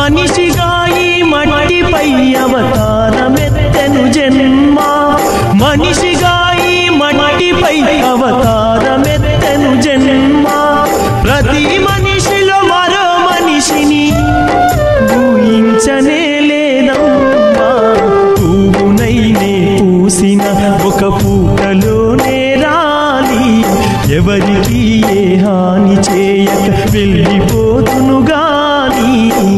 మనిషిగా ఈ మట్టిపై అవతారమెత్తెను జన్మ మనిషిగా ఈ మట్టిపై అవతారమెత్తెను జన్మ ప్రతి మనిషిలో మరో మనిషిని ఊహించనే లేదమ్మా పువ్వునైనే పూసిన ఒక పూటలోనే రాలి ఎవరికి ఏ హాని చేయక వెళ్ళిపోతును గాని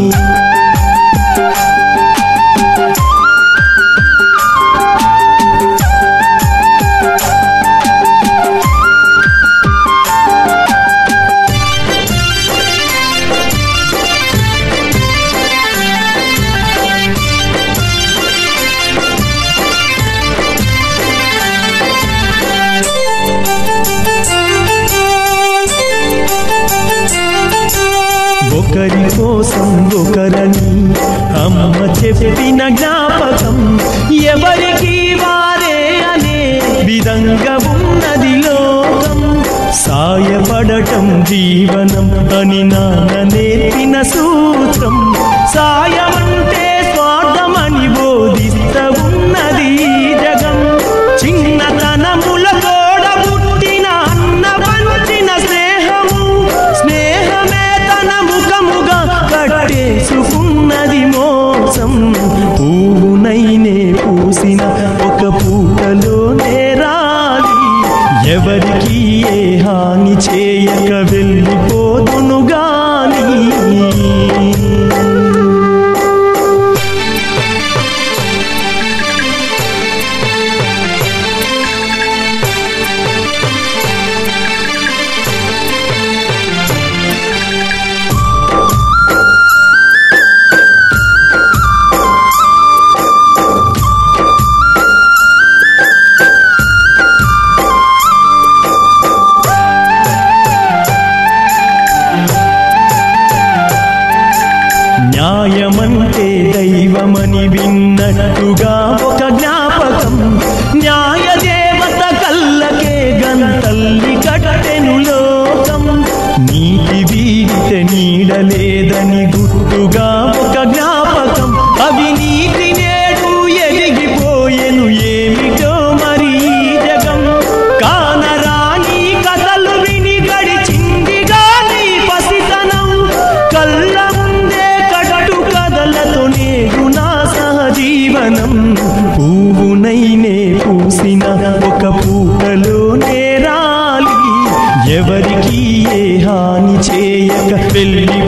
ఒకరి కోసం ఒకరని అమ్మ చెప్పిన జ్ఞాపకం ఎవరికి వారే అనే విధంగా ఉన్నది లోకం సాయపడటం జీవనం అని నాన్న నేర్పిన సూత్రం సాయమంటే స్వార్థమని బోధిస్త ఉన్నది ఈ జగం చిన్నతనముల తోడ పుట్టిన అన్న పంచిన స్నేహము స్నేహమే తన ముఖముగా కట్టేసుకున్నది మోసం పువ్వునైనే పూసిన ఒక పూటలోనే రాలి ఎవరికి ఏ హాని చేయక వెళ్ళిపోతును గాని న్యాయమంటే దైవమని విన్నట్టుగా ఒక జ్ఞాపకం న్యాయ దేవత కళ్ళకే గంతల్లి కట్టెను లోకం నీటి వీడితే నీడలేదని గుర్తుగా ఒక జ్ఞాపకం అవినీతి నేడు ఎదిగిపోయెను ఏమిటో మరి ఈ జగం కానరాని కథలు విని గడిచింది గాని పసితనం కళ్ళ ముందే కట్టు కథలతో నేడు నా సహజీవనం పువ్వునైనే పూసిన ఒక పూటలోనే రాలి ఎవరికి ఏ హాని చేయక వెళ్ళి